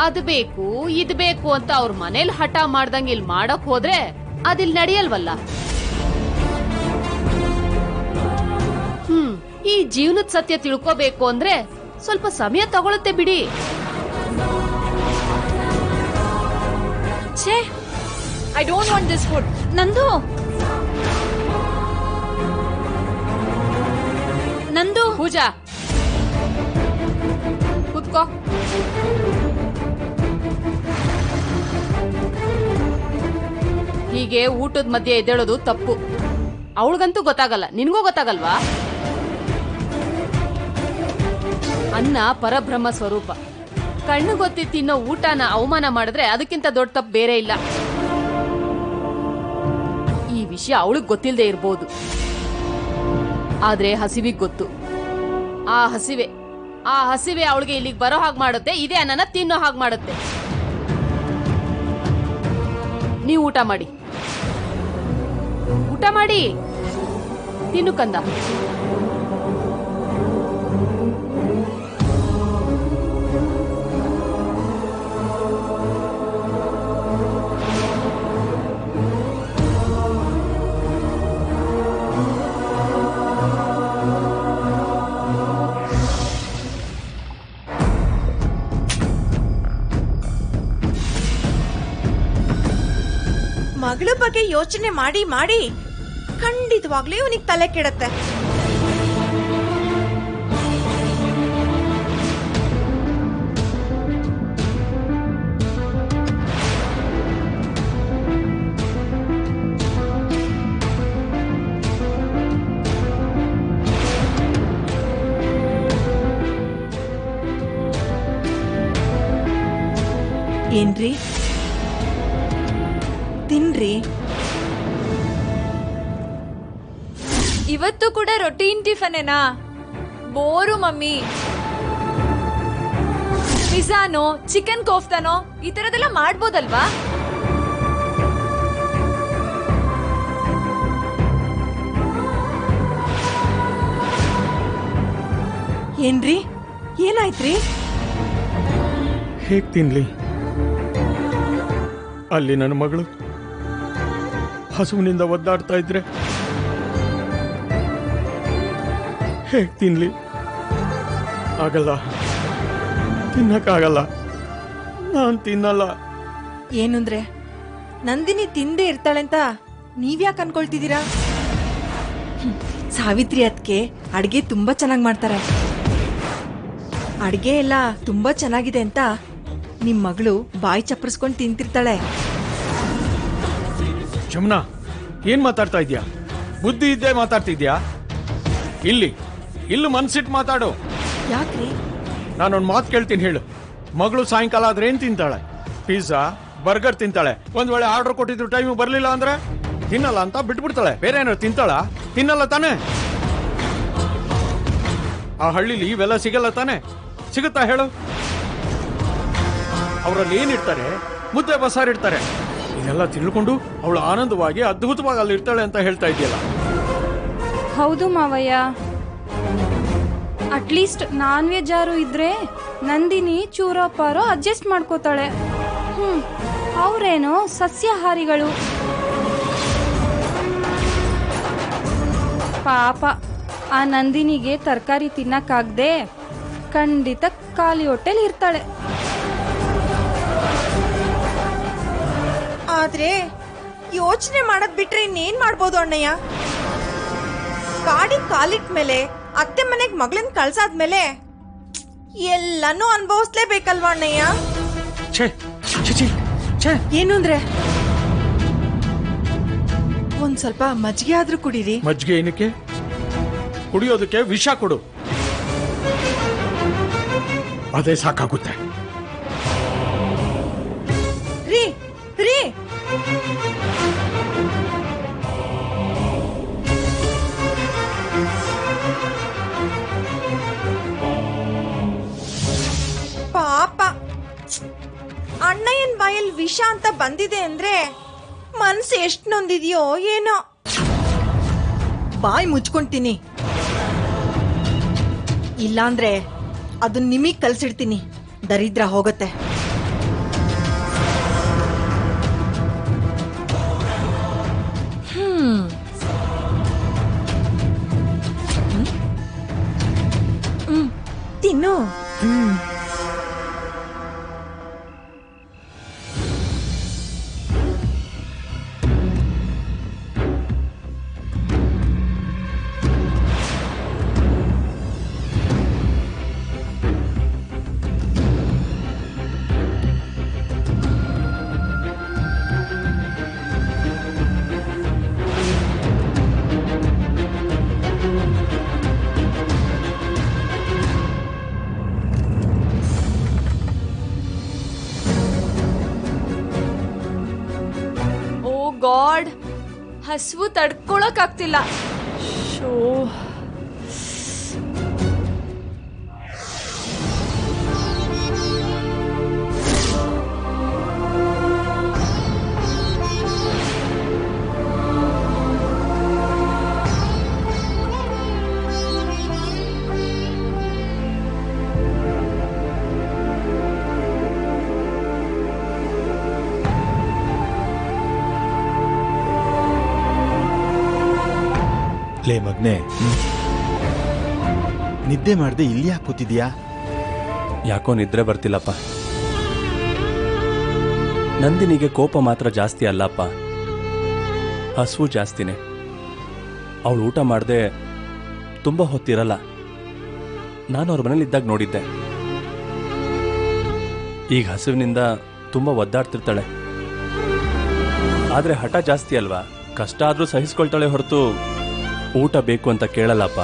ಅದ್ ಬೇಕು ಇದ್ ಬೇಕು ಅಂತ ಅವ್ರ ಮನೇಲಿ ಹಠ ಮಾಡ್ದಂಗ್ ಇಲ್ಲಿ ಮಾಡಕ್ ಹೋದ್ರೆ ಅದಿಲ್ ನಡೆಯಲ್ವಲ್ಲ ಹ್ಮ್ ಈ ಜೀವನದ ಸತ್ಯ ತಿಳ್ಕೋಬೇಕು ಅಂದ್ರೆ ಸ್ವಲ್ಪ ಸಮಯ ತಗೊಳುತ್ತೆ ಬಿಡಿ ಛೇ I don't want this food ನಂದು ನಂದು ಪೂಜಾ ಕುತ್ಕೋ ಹೀಗೆ ಊಟದ ಮಧ್ಯೆ ಎದ್ದೇಳೋದು ತಪ್ಪು ಅವಳಿಗಂತೂ ಗೊತ್ತಾಗಲ್ಲ ನಿನ್ಗೂ ಗೊತ್ತಾಗಲ್ವಾ ಅನ್ನ ಪರಬ್ರಹ್ಮ ಸ್ವರೂಪ ಕಣ್ಣು ಗೊತ್ತಿ ತಿನ್ನೋ ಊಟನ ಅವಮಾನ ಮಾಡಿದ್ರೆ ಅದಕ್ಕಿಂತ ದೊಡ್ಡ ತಪ್ಪು ಬೇರೆ ಇಲ್ಲ ಈ ವಿಷಯ ಅವಳಿಗೆ ಗೊತ್ತಿಲ್ಲದೆ ಇರ್ಬೋದು ಆದ್ರೆ ಹಸಿವಿಗ್ ಗೊತ್ತು ಆ ಹಸಿವೆ ಆ ಹಸಿವೆ ಅವಳಿಗೆ ಇಲ್ಲಿಗೆ ಬರೋ ಹಾಗೆ ಮಾಡುತ್ತೆ ಇದೇ ಅನ್ನನ ತಿನ್ನೋ ಹಾಗೆ ಮಾಡುತ್ತೆ ನೀವು ಊಟ ಮಾಡಿ ಊಟ ಮಾಡಿ ತಿನ್ನು ಕಂದ ಮಗಳ ಬಗ್ಗೆ ಯೋಚನೆ ಮಾಡಿ ಮಾಡಿ ಖಂಡಿತವಾಗ್ಲೂ ಇವನಿಗೆ ತಲೆ ಕೆಡತ್ತೆ ಏನ್ರಿ ತಿನ್ರಿ ಇವತ್ತು ಕೂಡ ರೊಟೀನ್ ಟಿಫನೇನಾ ಬೋರು ಮಮ್ಮಿ ಪಿಜ್ಜಾನೋ ಚಿಕನ್ ಕೋಫ್ತಾನೋ ಈ ತರದೆಲ್ಲ ಮಾಡ್ಬೋದಲ್ವಾ ಏನ್ರಿ ಏನಾಯ್ತ್ರಿ ಹೇಗ್ ತಿನ್ಲಿ ಅಲ್ಲಿ ನನ್ನ ಮಗಳು ಹಸುವಿನಿಂದ ಒದ್ದಾಡ್ತಾ ಇದ್ರೆ ಹೇಗ್ ತಿನ್ಲಿ ಆಗಲ್ಲ ತಿನ್ನಕ್ಕಾಗಲ್ಲ ನಾನು ತಿನ್ನಲ್ಲ ಏನಂದ್ರೆ ನಂದಿನಿ ತಿಂದೇ ಇರ್ತಾಳೆ ಅಂತ ನೀವ್ಯಾಕೆ ಅನ್ಕೊಳ್ತಿದ್ದೀರಾ ಹ್ಮ್, ಸಾವಿತ್ರಿ ಅದಕ್ಕೆ ಅಡ್ಗೆ ತುಂಬಾ ಚೆನ್ನಾಗಿ ಮಾಡ್ತಾರೆ ಅಡ್ಗೆ ಎಲ್ಲ ತುಂಬಾ ಚೆನ್ನಾಗಿದೆ ಅಂತ ನಿಮ್ ಮಗಳು ಬಾಯಿ ಚಪ್ಪರಿಸ್ಕೊಂಡು ತಿಂತಿರ್ತಾಳೆ ಜಮುನಾ ಏನ್ ಮಾತಾಡ್ತಾ ಇದ್ಯಾ ಬುದ್ಧಿ ಇದ್ದೇ ಮಾತಾಡ್ತಿದ್ಯಾ ಇಲ್ಲಿ ಇಲ್ಲಿ ಮನ್ಸಿಟ್ಟು ಮಾತಾಡು ಯಾಕ್ರಿ ನಾನೊಂದು ಮಾತು ಕೇಳ್ತೀನಿ ಹೇಳು ಮಗಳು ಸಾಯಂಕಾಲ ಆದ್ರೆ ಏನ್ ತಿಂತಾಳೆ ಪಿಜ್ಜಾ ಬರ್ಗರ್ ತಿಂತಾಳೆ ಒಂದ್ ವೇಳೆ ಆರ್ಡರ್ ಕೊಟ್ಟಿದ್ರು ಟೈಮ್ ಬರ್ಲಿಲ್ಲ ಅಂದ್ರೆ ತಿನ್ನಲ್ಲ ಅಂತ ಬಿಟ್ಬಿಡ್ತಾಳೆ ಬೇರೆ ಏನಾದ್ರು ತಿಂತಾಳ ತಿನ್ನಲ್ಲ ತಾನೆ ಆ ಹಳ್ಳಿಲಿ ಇವೆಲ್ಲ ಸಿಗಲ್ಲ ತಾನೆ ಸಿಗುತ್ತಾ ಹೇಳು ಅವರಲ್ಲಿ ಏನಿರ್ತಾರೆ ಮುದ್ದೆ ಬಸಾರ್ ಇರ್ತಾರೆ ಇದೆಲ್ಲ ತಿಳ್ಕೊಂಡು ಅವಳು ಆನಂದವಾಗಿ ಅದ್ಭುತವಾಗಿ ಅಲ್ಲಿ ಇರ್ತಾಳೆ ಅಂತ ಹೇಳ್ತಾ ಇದೆಯಲ್ಲ ಹೌದು ಮಾವಯ್ಯ ಅಟ್ಲೀಸ್ಟ್ ನಾನ್ ವೆಜ್ ಯಾರು ಇದ್ರೆ ನಂದಿನಿ ಚೂರೋ ಪಾರೋ ಅಡ್ಜಸ್ಟ್ ಮಾಡ್ಕೋತಾಳೆ ಹ್ಮ್ ಅವ್ರೇನು ಸಸ್ಯಾಹಾರಿಗಳು ಪಾಪ ಆ ನಂದಿನಿಗೆ ತರಕಾರಿ ತಿನ್ನಕ್ಕಾಗ್ದೆ ಖಂಡಿತ ಖಾಲಿ ಹೊಟ್ಟೆಲಿ ಇರ್ತಾಳೆ ಆದ್ರೆ ಯೋಚನೆ ಮಾಡದ್ ಬಿಟ್ರೆ ಇನ್ನೇನ್ ಮಾಡ್ಬೋದು ಅಣ್ಣಯ್ಯ ಗಾಡಿ ಕಾಲಿಟ್ ಮೇಲೆ ಅತ್ತೆ ಮನೆಗ್ ಮಗಳನ್ ಕಳ್ಸಾದ್ಮೇಲೆ ಎಲ್ಲಾನು ಅನುಭವಿಸ್ಲೇಬೇಕಲ್ವಾ ಅಣ್ಣಯ್ಯ ಛೇ ಛೇ ಛೇ ಛೇ ಏನು ಅಂದ್ರೆ ಒಂದ್ ಸ್ವಲ್ಪ ಮಜ್ಜಿಗೆ ಆದ್ರೂ ಕುಡೀರಿ ಮಜ್ಜಿಗೆ ಏನಕ್ಕೆ ಕುಡಿಯೋದಕ್ಕೆ ವಿಷ ಕೊಡು ಅದೇ ಸಾಕಾಗುತ್ತೆ ರೀ ರೀ ಪಾಪ ಅಣ್ಣಯ್ಯನ್ ಬಾಯಲ್ಲಿ ವಿಷ ಅಂತ ಬಂದಿದೆ ಅಂದ್ರೆ ಮನ್ಸು ಎಷ್ಟ್ ನೊಂದಿದ್ಯೋ ಏನೋ ಬಾಯಿ ಮುಚ್ಕೊಂತೀನಿ ಇಲ್ಲಾಂದ್ರೆ ಅದನ್ನ ನಿಮಗ್ ಕಲ್ಸಿಡ್ತೀನಿ ದರಿದ್ರ ಹೋಗತ್ತೆ ಹ್ಮ್ ಓ ಗಾಡ್ ಹಸಿವು ತಡ್ಕೊಳಕ್ ಆಗ್ತಿಲ್ಲ ಶೋ ಲೇ ಮಗ್ನೆ ನಿದ್ದೆ ಮಾಡ್ದೆ ಇಲ್ಲಿ ಯಾಕೆ ಕೂತಿದ್ಯಾ ಯಾಕೋ ನಿದ್ರೆ ಬರ್ತಿಲ್ಲಪ್ಪ ನಂದಿನಿಗೆ ಕೋಪ ಮಾತ್ರ ಜಾಸ್ತಿ ಅಲ್ಲಪ್ಪ ಹಸುವು ಜಾಸ್ತಿನೇ ಅವಳು ಊಟ ಮಾಡದೆ ತುಂಬ ಹೊತ್ತಿರಲ್ಲ ನಾನು ಅವ್ರ ಮನೇಲಿ ಇದ್ದಾಗ ನೋಡಿದ್ದೆ ಈಗ ಹಸುವಿನಿಂದ ತುಂಬ ಒದ್ದಾಡ್ತಿರ್ತಾಳೆ ಆದರೆ ಹಠ ಜಾಸ್ತಿ ಅಲ್ವಾ ಕಷ್ಟ ಆದರೂ ಸಹಿಸ್ಕೊಳ್ತಾಳೆ ಹೊರತು ಊಟ ಬೇಕು ಅಂತ ಕೇಳಲ್ಲಪ್ಪ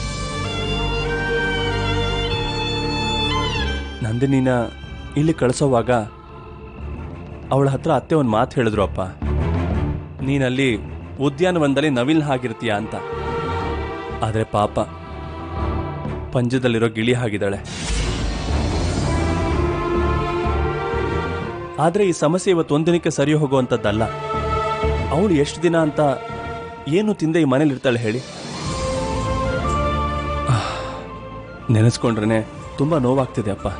ನಂದಿನಿನ ಇಲ್ಲಿ ಕಳಿಸೋವಾಗ ಅವಳ ಹತ್ರ ಅತ್ತೆ ಒಂದು ಮಾತು ಹೇಳಿದ್ರು ಅಪ್ಪ ನೀನಲ್ಲಿ ಉದ್ಯಾನವನದಲ್ಲಿ ನವಿಲ್ ಹಾಗಿರ್ತೀಯ ಅಂತ ಆದರೆ ಪಾಪ ಪಂಜದಲ್ಲಿರೋ ಗಿಳಿ ಹಾಗಿದ್ದಾಳೆ ಆದರೆ ಈ ಸಮಸ್ಯೆ ಇವತ್ತು ಒಂದಿನಕ್ಕೆ ಸರಿ ಹೋಗುವಂಥದ್ದಲ್ಲ ಅವಳು ಎಷ್ಟು ದಿನ ಅಂತ ಏನು ತಿಂದೆ ಈ ಮನೇಲಿ ಇರ್ತಾಳೆ ಹೇಳಿ ಆಹ್, ನೆನೆಸ್ಕೊಂಡ್ರೆ ತುಂಬ ನೋವಾಗ್ತಿದೆ ಅಪ್ಪ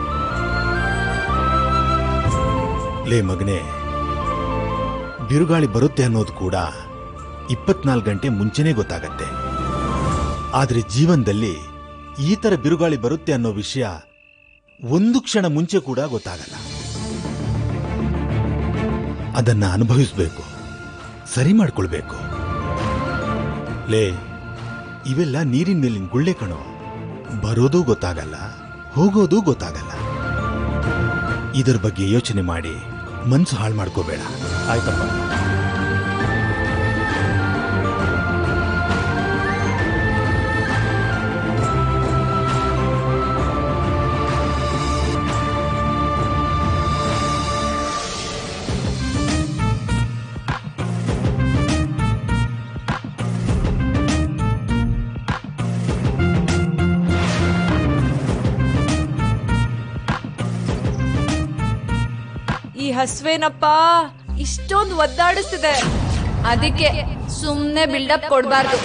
ಲೇ ಮಗನೆ ಬಿರುಗಾಳಿ ಬರುತ್ತೆ ಅನ್ನೋದು ಕೂಡ ಇಪ್ಪತ್ನಾಲ್ಕು ಗಂಟೆ ಮುಂಚೆನೇ ಗೊತ್ತಾಗತ್ತೆ ಆದ್ರೆ ಜೀವನದಲ್ಲಿ ಈ ತರ ಬಿರುಗಾಳಿ ಬರುತ್ತೆ ಅನ್ನೋ ವಿಷಯ ಒಂದು ಕ್ಷಣ ಮುಂಚೆ ಕೂಡ ಗೊತ್ತಾಗಲ್ಲ ಅದನ್ನ ಅನುಭವಿಸ್ಬೇಕು ಸರಿ ಮಾಡ್ಕೊಳ್ಬೇಕು ಲೇ ಇವೆಲ್ಲ ನೀರಿನ ಮೇಲಿನ ಗುಳ್ಳೆ ಕಣೋ ಬರೋದು ಗೊತ್ತಾಗಲ್ಲ ಹೋಗೋದು ಗೊತ್ತಾಗಲ್ಲ ಇದರ ಬಗ್ಗೆ ಯೋಚನೆ ಮಾಡಿ ಮನ್ಸು ಹಾಳು ಮಾಡ್ಕೋಬೇಡ ಆಯ್ತಪ್ಪ ಈ ಹಸ್ವೇನಪ್ಪ ಇಷ್ಟೊಂದು ಒದ್ದಾಡಿಸ್ತಿದೆ ಅದಕ್ಕೆ ಸುಮ್ನೆ ಬಿಲ್ಡಪ್ ಕೊಡ್ಬಾರ್ದು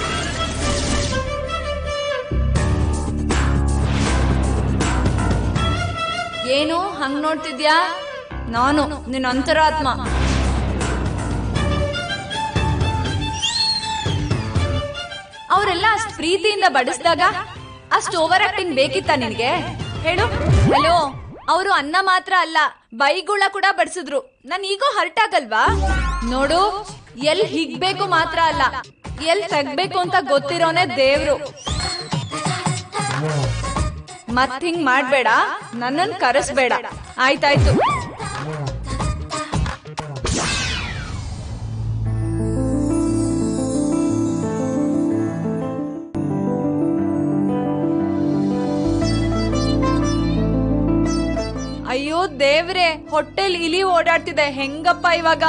ಏನು ಹಂಗ್ ನೋಡ್ತಿದ್ಯಾ ನಾನು ನಿನ್ನ ಅಂತರಾತ್ಮ ಅವರೆಲ್ಲ ಅಷ್ಟ್ ಪ್ರೀತಿಯಿಂದ ಬಡಿಸಿದಾಗ ಅಷ್ಟ್ ಓವರ್ ಆಕ್ಟಿಂಗ್ ಬೇಕಿತ್ತ ನಿನ್ಗೆ ಹೇಳು ಹಲೋ ಅವರು ಅನ್ನ ಮಾತ್ರ ಅಲ್ಲ ಬೈಗುಳ ಕೂಡ ಬಡಿಸಿದ್ರು ನನ್ ಈಗೋ ಹರ್ಟ್ ಆಗಲ್ವಾ ನೋಡು ಎಲ್ ಹಿಗ್ಬೇಕು ಮಾತ್ರ ಅಲ್ಲ ಎಲ್ ತಗ್ಬೇಕು ಅಂತ ಗೊತ್ತಿರೋನೆ ದೇವ್ರು ಮತ್ ಹಿಂಗ್ ಮಾಡ್ಬೇಡ ನನ್ನನ್ ಕರೆಸ್ಬೇಡ ಆಯ್ತಾಯ್ತು ಅಯ್ಯೋ ದೇವ್ರೆ ಹೊಟ್ಟೆಲ್ ಇಲಿ ಓಡಾಡ್ತಿದೆ ಹೆಂಗಪ್ಪ ಇವಾಗ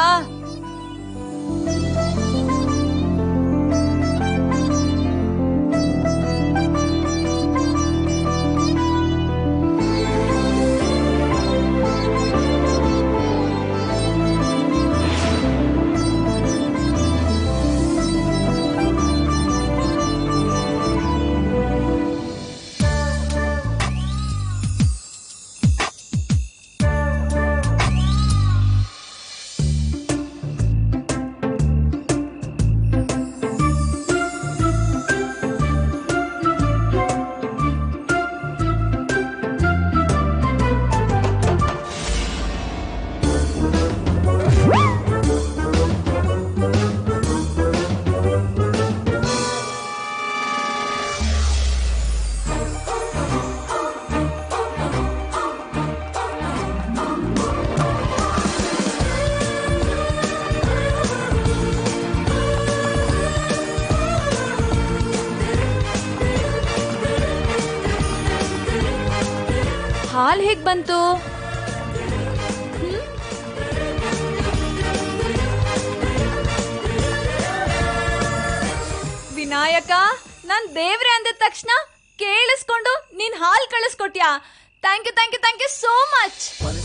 ಹಾಲ್ ಹೇಗ್ ಬಂತು ಹ್ಮ್? ವಿನಾಯಕ ನಾನ್ ದೇವ್ರೆ ಅಂದ ತಕ್ಷಣ ಕೇಳಿಸ್ಕೊಂಡು ನೀನ್ ಹಾಲ್ ಕಳಿಸ್ಕೊಟ್ಯಾ thank you thank you thank you so much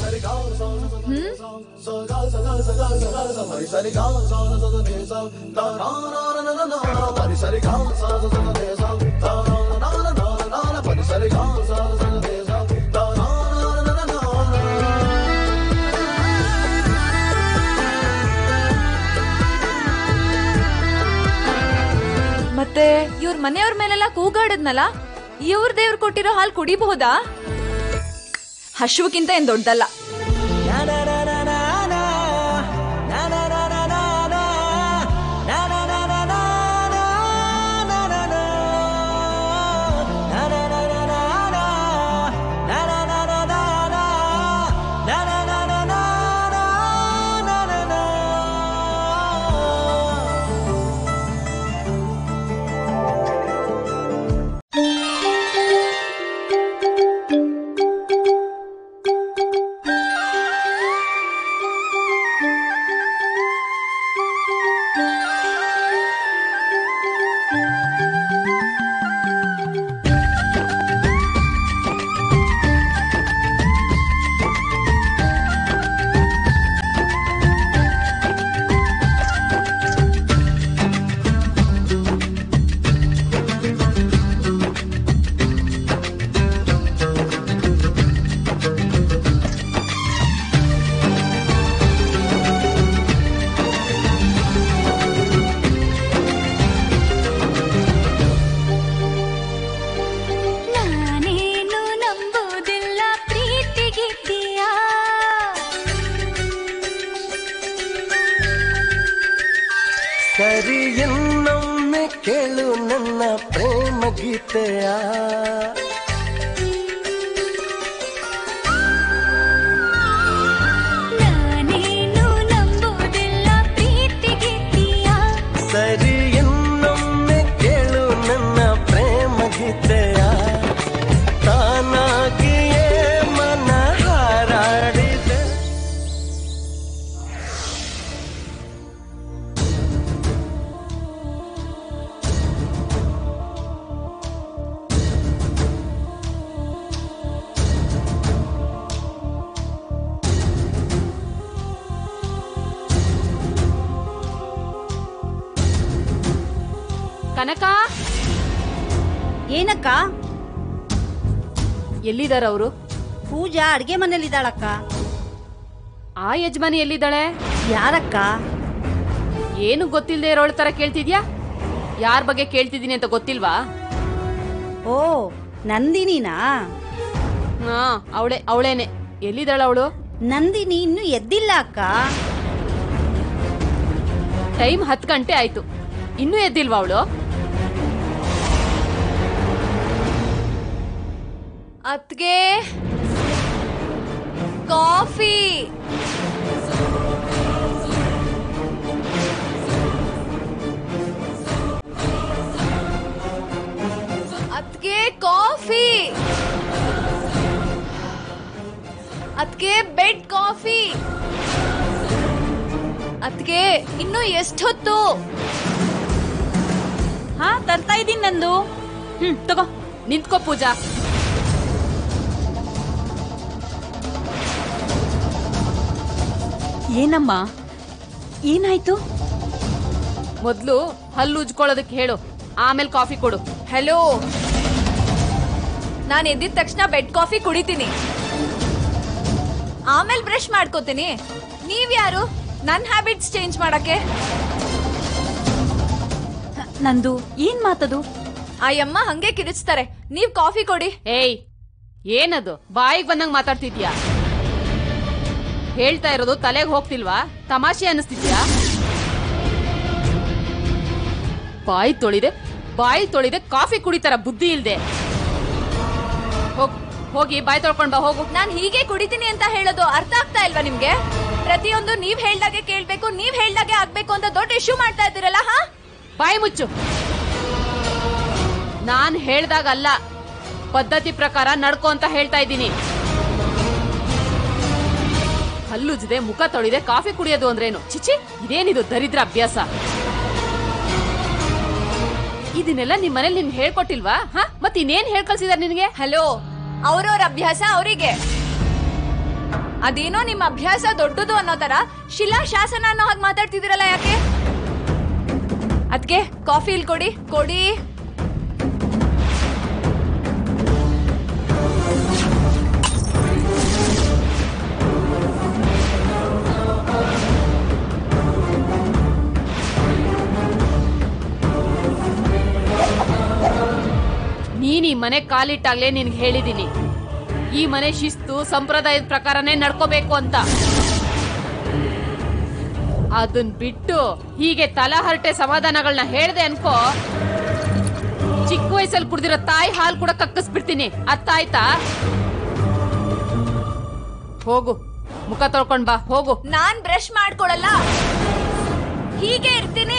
ಮತ್ತೆ ಇವ್ರ ಮನೆಯವ್ರ ಮೇಲೆಲ್ಲ ಕೂಗಾಡದ್ನಲ್ಲ ಇವ್ರ ದೇವ್ರು ಕೊಟ್ಟಿರೋ ಹಾಲ್ ಕುಡಿಬಹುದಾ ಹಶುವಕ್ಕಿಂತ ಏನ್ ದೊಡ್ಡದಲ್ಲ ನಾನೇನು ನಂಬುವುದಿಲ್ಲ ಪ್ರೀತಿಗಿದ್ದೀಯಾ ಸರಿ ಇನ್ನೊಮ್ಮೆ ಕೇಳು ನನ್ನ ಪ್ರೇಮ ಗೀತೆಯ ನಾನೇನು ನಂಬುವುದಿಲ್ಲ ಪ್ರೀತಿಗಿದ್ದೀಯಾ ಸರಿ ಇನ್ನೊಮ್ಮೆ ಕೇಳು ನನ್ನ ಪ್ರೇಮ ಗೀತೆಯ ತಾನಾಗಿಯೇ ಮನ ಹಾರಾಡಿದೆ ಕನಕ ಏನಕ್ಕ ಎಲ್ಲಿದಾರ ಅವರು ಪೂಜಾ ಅಡ್ಗೆ ಮನೇಲಿದ್ದಾಳಕ್ಕ ಆ ಯಜಮಾನಿ ಎಲ್ಲಿದ್ದಾಳೆ ಯಾರಕ್ಕ ಏನು ಗೊತ್ತಿಲ್ಲದೆ ಇರೋಳ ತರ ಕೇಳ್ತಿದ್ಯಾ ಯಾರ ಬಗ್ಗೆ ಕೇಳ್ತಿದ್ದೀನಿ ಅಂತ ಗೊತ್ತಿಲ್ವಾ ಓ ನಂದಿನಿನಾ ಹಾ ಅವಳೆ ಅವಳೇನೆ ಎಲ್ಲಿದ್ದಾಳ ಅವಳು ನಂದಿನಿ ಇನ್ನು ಎದ್ದಿಲ್ಲ ಅಕ್ಕ ಟೈಮ್ ಹತ್ತು ಗಂಟೆ ಆಯ್ತು ಇನ್ನೂ ಎದ್ದಿಲ್ವಾ ಅವಳು ಅತ್ಗೆ ಕಾಫಿ ಅತ್ಗೆ ಕಾಫಿ ಅತ್ಗೆ ಬೆಡ್ ಕಾಫಿ ಅತ್ಗೆ ಇನ್ನು ಎಷ್ಟೊತ್ತು ಹಾ ತರ್ತಾ ಇದೀನಿ ನಂದು ಹ್ಮ್ ತಗೋ ನಿಂತ್ಕೋ ಪೂಜಾ ಏನಮ್ಮ ಏನಾಯ್ತು ಮೊದ್ಲು ಹಲ್ಲು ಉಜ್ಕೊಳ್ಳೋದಕ್ಕೆ ಹೇಳು ಆಮೇಲೆ ಕಾಫಿ ಕೊಡು ಹಲೋ ನಾನು ಎದ್ದಿದ ತಕ್ಷಣ ಬೆಡ್ ಕಾಫಿ ಕುಡಿತೀನಿ ಆಮೇಲೆ ಬ್ರಷ್ ಮಾಡ್ಕೋತೀನಿ ನೀವ್ಯಾರು ನನ್ನ ಹ್ಯಾಬಿಟ್ಸ್ ಚೇಂಜ್ ಮಾಡಕ್ಕೆ ನಂದು ಏನ್ ಮಾತದು ಆ ಯಮ್ಮ ಹಂಗೆ ಕಿರಿಚ್ತಾರೆ ನೀವ್ ಕಾಫಿ ಕೊಡಿ ಏಯ್ ಏನದು ಬಾಯಿಗೆ ಬಂದಂಗ್ ಮಾತಾಡ್ತಿದ್ಯಾ ಹೇಳ್ತಾ ಇರೋದು ತಲೆಗೆ ಹೋಗ್ತಿಲ್ವಾ ತಮಾಷೆ ಅನಿಸ್ತಿದ್ಯಾ ಬಾಯಿ ತೊಳಿದೆ ಬಾಯಿ ತೊಳಿದೆ ಕಾಫಿ ಕುಡಿತಾರ ಬುದ್ಧಿ ಇಲ್ದೆ ಹೋಗ್ ಹೋಗಿ ಬಾಯಿ ತೊಳ್ಕೊಂಡ್ ಬಾ ಹೋಗು ನಾನ್ ಹೀಗೆ ಕುಡಿತೀನಿ ಅಂತ ಹೇಳೋದು ಅರ್ಥ ಆಗ್ತಾ ಇಲ್ವಾ ನಿಮ್ಗೆ ಪ್ರತಿಯೊಂದು ನೀವ್ ಹೇಳ್ದಾಗೆ ಕೇಳ್ಬೇಕು ನೀವ್ ಹೇಳ್ದಾಗೆ ಆಗ್ಬೇಕು ಅಂತ ದೊಡ್ಡ ಇಶ್ಯೂ ಮಾಡ್ತಾ ಇದ್ದೀರಲ್ಲ ಹಾ ಬಾಯಿ ಮುಚ್ಚು ನಾನ್ ಹೇಳ್ದಾಗಲ್ಲ ಪದ್ಧತಿ ಪ್ರಕಾರ ನಡ್ಕೊ ಅಂತ ಹೇಳ್ತಾ ಇದ್ದೀನಿ ಹಲ್ಲುಜ್ದೆ ಮುಖ ತೊಳಿದೆ ಕಾಫಿ ಕುಡಿಯೋದು ಅಂದ್ರೇನು ಚಿಚಿ ಇದೇನಿದು ದರಿದ್ರ ಅಭ್ಯಾಸ ಇದನ್ನೆಲ್ಲ ನಿಮ್ ಮನೇಲಿ ನಿಮ್ಗೆ ಹೇಳ್ಕೊಟ್ಟಿಲ್ವಾ ಹ ಮತ್ ಇನ್ನೇನ್ ಹೇಳ್ಕಳ್ಸಿದಾರೆ ನಿನ್ಗೆ ಹಲೋ ಅವ್ರವ್ರ ಅಭ್ಯಾಸ ಅವರಿಗೆ ಅದೇನೋ ನಿಮ್ಮ ಅಭ್ಯಾಸ ದೊಡ್ಡದು ಅನ್ನೋ ತರ ಶಿಲಾ ಶಾಸನ ಅನ್ನೋ ಹಾಗೆ ಮಾತಾಡ್ತಿದಿರಲ್ಲ ಯಾಕೆ ಅದ್ಕೆ ಕಾಫಿ ಇಲ್ಲಿ ಕೊಡಿ ಕೊಡಿ ನೀನ್ ಈ ಮನೆ ಕಾಲಿಟ್ಟಾಗ್ಲೇ ನಿನ್ಗೆ ಹೇಳಿದೀನಿ ಈ ಮನೆ ಶಿಸ್ತು ಸಂಪ್ರದಾಯದ ಪ್ರಕಾರನೇ ನಡ್ಕೋಬೇಕು ಅಂತ ಅದನ್ ಬಿಟ್ಟು ಹೀಗೆ ತಲಹರಟೆ ಸಮಾಧಾನಗಳನ್ನ ಹೇಳ್ದೆ ಅನ್ಕೋ ಚಿಕ್ಕ ವಯಸ್ಸಲ್ಲಿ ಕುಡ್ದಿರೋ ತಾಯಿ ಹಾಲು ಕೂಡ ಕಕ್ಕಸ್ಬಿಡ್ತೀನಿ ಅರ್ಥ ಆಯ್ತಾ ಹೋಗು ಮುಖ ತೊಳ್ಕೊಂಡ್ ಬಾ ಹೋಗು ನಾನ್ ಬ್ರಷ್ ಮಾಡ್ಕೊಳಲ್ಲ ಹೀಗೆ ಇರ್ತೀನಿ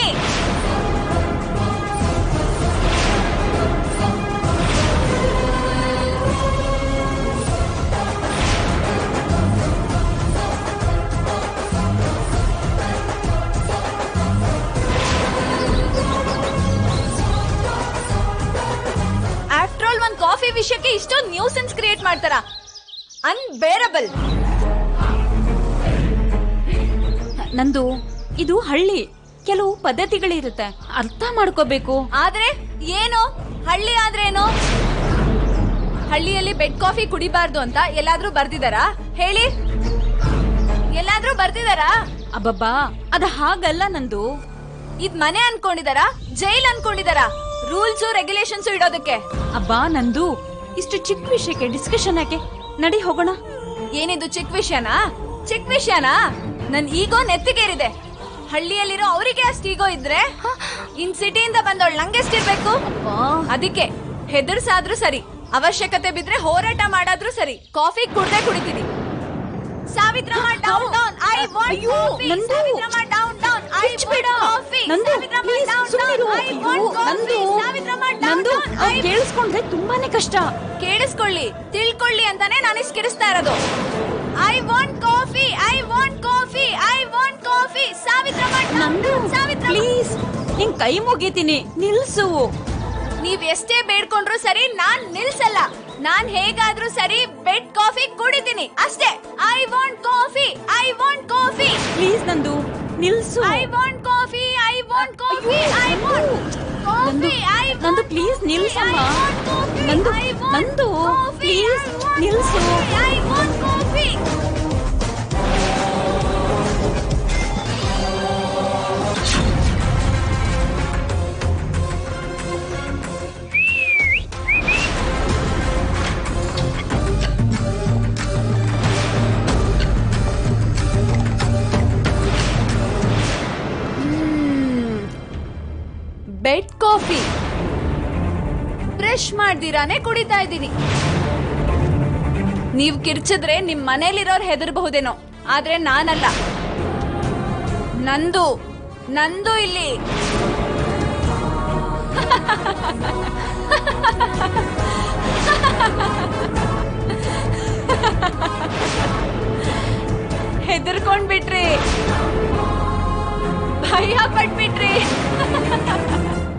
ಆಫ್ಟರ್ ಆಲ್ ಒಂದ್ ಕಾಫಿ ವಿಷಯಕ್ಕೆ ಇಷ್ಟೊಂದು ನ್ಯೂಸೆನ್ಸ್ ಕ್ರಿಯೇಟ್ ಮಾಡ್ತಾರ ಅನ್ಬೇರಬಲ್ ನಂದು ಇದು ಹಳ್ಳಿ ಕೆಲವು ಪದ್ಧತಿಗಳಿರುತ್ತೆ ಅರ್ಥ ಮಾಡ್ಕೋಬೇಕು ಆದ್ರೆ ಏನು ಹಳ್ಳಿ ಆದ್ರೇನು ಹಳ್ಳಿಯಲ್ಲಿ ಬೆಡ್ ಕಾಫಿ ಕುಡಿಬಾರ್ದು ಅಂತ ಎಲ್ಲಾದ್ರೂ ಬರ್ದಿದಾರಾ ಹೇಳಿ ಎಲ್ಲಾದ್ರೂ ಬರ್ದಿದಾರಾ ಅಬ್ಬಬ್ಬಾ ಅದ ಹಾಗಲ್ಲ ನಂದು ಇದ್ ಮನೆ ಅನ್ಕೊಂಡಿದಾರಾ ಜೈಲ್ ಅನ್ಕೊಂಡಿದಾರಾ ರೂಲ್ಸ್ ರೆಗ್ಯುಲೇಷನ್ಸ್ ಇಡೋದಕ್ಕೆ ಅಬ್ಬಾ ನಂದು ಇಷ್ಟು ಚಿಕ್ಕ ವಿಷಯಕ್ಕೆ ಡಿಸ್ಕಷನ್ ಯಾಕೆ ನಡಿ ಹೋಗೋಣ ಏನಿದು ಚಿಕ್ಕ ವಿಷಯನಾ ಚಿಕ್ಕ ವಿಷಯನಾ ನನ್ ಈಗೋ ನೆತ್ತಿಗೇರಿದೆ ಹಳ್ಳಿಯಲ್ಲಿರೋ ಅವರಿಗೆ ಅಷ್ಟು ಈಗೋ ಇದ್ರೆ ಇನ್ ಸಿಟಿಯಿಂದ ಬಂದವಳು ನಂಗೆಷ್ಟಿರ್ಬೇಕು ಅದಕ್ಕೆ ಹೆದರ್ಸಾದ್ರೂ ಸರಿ ಅವಶ್ಯಕತೆ ಬಿದ್ರೆ ಹೋರಾಟ ಮಾಡಾದ್ರೂ ಸರಿ ಕಾಫಿ ಕುಡ್ದೆ ಕುಡಿತೀನಿ Savitramma down down I want ಅಯ್ಯೋ, ಕಾಫಿ ನಂದು. ಸಾವಿತ್ರಮ್ಮ ಡೌನ್ ಡೌನ್ ಐ ಕಿರ್ಚ್ಬೇಡ. ವಾಂಟ್ ಕಾಫಿ ನಂದು, ಸಾವಿತ್ರಮ್ಮ please, ಡೌನ್ ಸುಮ್ನಿರು. ಡೌನ್ ಐ ಅಯ್ಯೋ, ವಾಂಟ್ ಕಾಫಿ ನಂದು, ಸಾವಿತ್ರಮ್ಮ ಡೌನ್ ನಂದು ಡೌನ್ ಅವ್ರ್ ಕೇಳಿಸ್ಕೊಂಡ್ರೆ ತುಂಬಾನೇ ಕಷ್ಟ ಕೇಳಿಸ್ಕೊಳ್ಳಿ ತಿಳ್ಕೊಳ್ಳಿ ಅಂತಾನೆ ನಾನು ಇಷ್ಟು ಕಿರಿಸ್ತಾ ಇರೋದು I want coffee I want coffee I want coffee Savitramma ನಂದು ಸಾವಿತ್ರ ಪ್ಲೀಸ್ ನಿನ್ ಕೈ ಮುಗಿತೀನಿ ನಿಲ್ಸು ನೀವ್ ಎಷ್ಟೇ ಬೇಡ್ಕೊಂಡ್ರು ಸರಿ ನಾನ್ ನಿಲ್ಸಲ್ಲ ನಾನ್ ಹೇಗಾದ್ರೂ ಸರಿ ಬೆಡ್ ಕಾಫಿ ಕುಡಿತೀನಿ ಅಷ್ಟೇ I want coffee I want coffee please ನಂದು ನಿಲ್ಸು I want coffee I want coffee I want ನಂದು ಕಾಫಿ ಐ ನಂದು ಪ್ಲೀಸ್ ನಿಲ್ಸಮ್ಮ ನಂದು ನಂದು ಪ್ಲೀಸ್ ನಿಲ್ಸು I want coffee bed coffee brush ಮಾಡ್ದಿರಾನೆ ಕುಡಿತಾ ಇದ್ದೀನಿ ನೀವ್ ಕಿರ್ಚಿದ್ರೆ ನಿಮ್ ಮನೇಲಿರೋರ್ ಹೆದರ್ಬಹುದೇನೋ ಆದ್ರೆ ನಾನಲ್ಲ ನಂದು ನಂದು ಇಲ್ಲಿ ಹೆದರ್ಕೊಂಡ್ಬಿಟ್ರಿ ಭಯ ಪಟ್ಬಿಟ್ರಿ